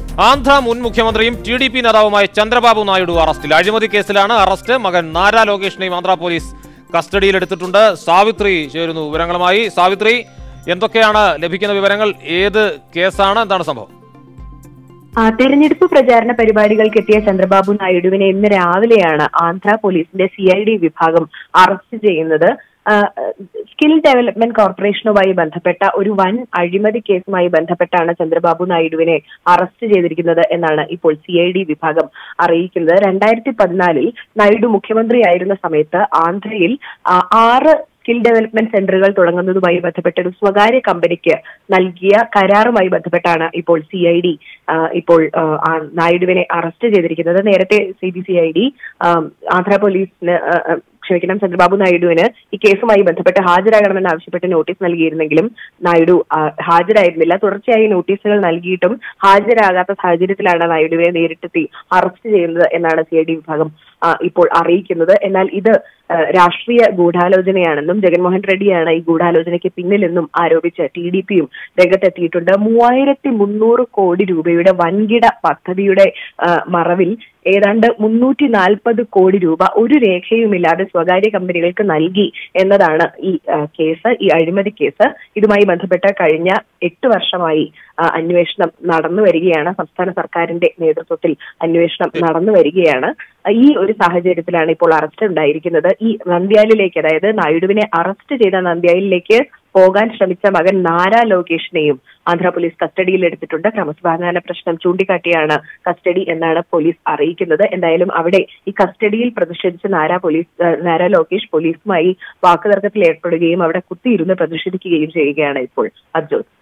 ആന്ധ്ര മുൻ മുഖ്യമന്ത്രിയും T D P നേതാവുമായ ചന്ദ്രബാബു നായിഡു അറസ്റ്റിൽ അഴിമതി കേസിലാണ് അറസ്റ്റ് മകൻ നാരാ ലോകേഷിനെയും ആന്ധ്ര പോലീസ് കസ്റ്റഡിയിലെടുത്തിട്ടുണ്ട് സാവിത്രി ചേരുന്നു വിവരങ്ങളുമായി സാവിത്രി എന്തൊക്കെയാണ് ലഭിക്കുന്ന വിവരങ്ങൾ ഏത് കേസാണ് എന്താണ് സംഭവം ആ, തെരഞ്ഞെടുപ്പ് പ്രചാരണ പരിപാടികൾക്കെത്തിയ ചന്ദ്രബാബു നായിഡുവിനെ ഇന്ന് രാവിലെയാണ് ആന്ധ്ര പോലീസിന്റെ സി ഐ ഡി വിഭാഗം അറസ്റ്റ് ചെയ്യുന്നത് ആ, സ്കിൽ ഡെവലപ്മെന്റ് കോർപ്പറേഷനുമായി ബന്ധപ്പെട്ട ഒരു വൻ അഴിമതി കേസുമായി ബന്ധപ്പെട്ടാണ് ചന്ദ്രബാബു നായിഡുവിനെ അറസ്റ്റ് ചെയ്തിരിക്കുന്നത് എന്നാണ് ഇപ്പോൾ സി ഐ ഡി വിഭാഗം അറിയിക്കുന്നത് രണ്ടായിരത്തി പതിനാലിൽ നായിഡു മുഖ്യമന്ത്രിയായിരുന്ന സമയത്ത് ആന്ധ്രയിൽ ആ, ആറ് സ്കിൽ ഡെവലപ്മെന്റ് സെന്ററുകൾ തുടങ്ങുന്നതുമായി ബന്ധപ്പെട്ട ഒരു സ്വകാര്യ കമ്പനിക്ക് നൽകിയ കരാറുമായി ബന്ധപ്പെട്ടാണ് ഇപ്പോൾ സി ഐ ഡി ഇപ്പോൾ ആ, ആ, നായിഡുവിനെ അറസ്റ്റ് ചെയ്തിരിക്കുന്നത് നേരത്തെ C B C I D Andhra പോലീസിന് ആ, ആ, ക്ഷമിക്കണം ചന്ദ്രബാബു നായിഡുവിന് ഈ കേസുമായി ബന്ധപ്പെട്ട് ഹാജരാകണമെന്ന് ആവശ്യപ്പെട്ട് നോട്ടീസ് നൽകിയിരുന്നെങ്കിലും നായിഡു ആ, ഹാജരായിരുന്നില്ല തുടർച്ചയായി നോട്ടീസുകൾ നൽകിയിട്ടും ഹാജരാകാത്ത സാഹചര്യത്തിലാണ് നായിഡുവിനെ നേരിട്ടെത്തി അറസ്റ്റ് ചെയ്യുന്നത് എന്നാണ് സി ഐ ഡി വിഭാഗം ആ, ഇപ്പോൾ അറിയിക്കുന്നത് എന്നാൽ ഇത് ആ, രാഷ്ട്രീയ ഗൂഢാലോചനയാണെന്നും ജഗൻമോഹൻ റെഡ്ഡിയാണ് ഈ ഗൂഢാലോചനയ്ക്ക് പിന്നിലെന്നും ആരോപിച്ച് ടി ഡി പിയും രംഗത്തെത്തിയിട്ടുണ്ട് മൂവായിരത്തി മുന്നൂറ് കോടി രൂപയുടെ വൻകിട പദ്ധതിയുടെ ആ, മറവിൽ ഏതാണ്ട് മുന്നൂറ്റി നാൽപ്പത് കോടി രൂപ ഒരു രേഖയുമില്ലാതെ സ്വകാര്യ കമ്പനികൾക്ക് നൽകി എന്നതാണ് ഈ ആ, കേസ് ഈ അഴിമതി കേസ് ഇതുമായി ബന്ധപ്പെട്ട് കഴിഞ്ഞ എട്ട് വർഷമായി ആ, അന്വേഷണം നടന്നു വരികയാണ് സംസ്ഥാന സർക്കാരിന്റെ നേതൃത്വത്തിൽ അന്വേഷണം നടന്നു വരികയാണ് ഈ ഒരു സാഹചര്യത്തിലാണ് ഇപ്പോൾ അറസ്റ്റ് ഉണ്ടായിരിക്കുന്നത് ഈ നന്ദ്യാലിലേക്ക് അതായത് നായിഡുവിനെ അറസ്റ്റ് ചെയ്ത നന്ദ്യാലിലേക്ക് പോകാൻ ശ്രമിച്ച മകൻ നാരാ ലോകേഷിനെയും ആന്ധ്ര പോലീസ് കസ്റ്റഡിയിൽ എടുത്തിട്ടുണ്ട് ക്രമസമാധാന പ്രശ്നം ചൂണ്ടിക്കാട്ടിയാണ് കസ്റ്റഡി എന്നാണ് പോലീസ് അറിയിക്കുന്നത് എന്തായാലും അവിടെ ഈ കസ്റ്റഡിയിൽ പ്രതിഷേധിച്ച് നാരാ പോലീസ് ഏഹ്, നാരാ ലോകേഷ് പോലീസുമായി വാക്കുതർക്കത്തിൽ ഏർപ്പെടുകയും അവിടെ കുത്തിയിരുന്ന് പ്രതിഷേധിക്കുകയും ചെയ്യുകയാണ് ഇപ്പോൾ അബ്ജോത്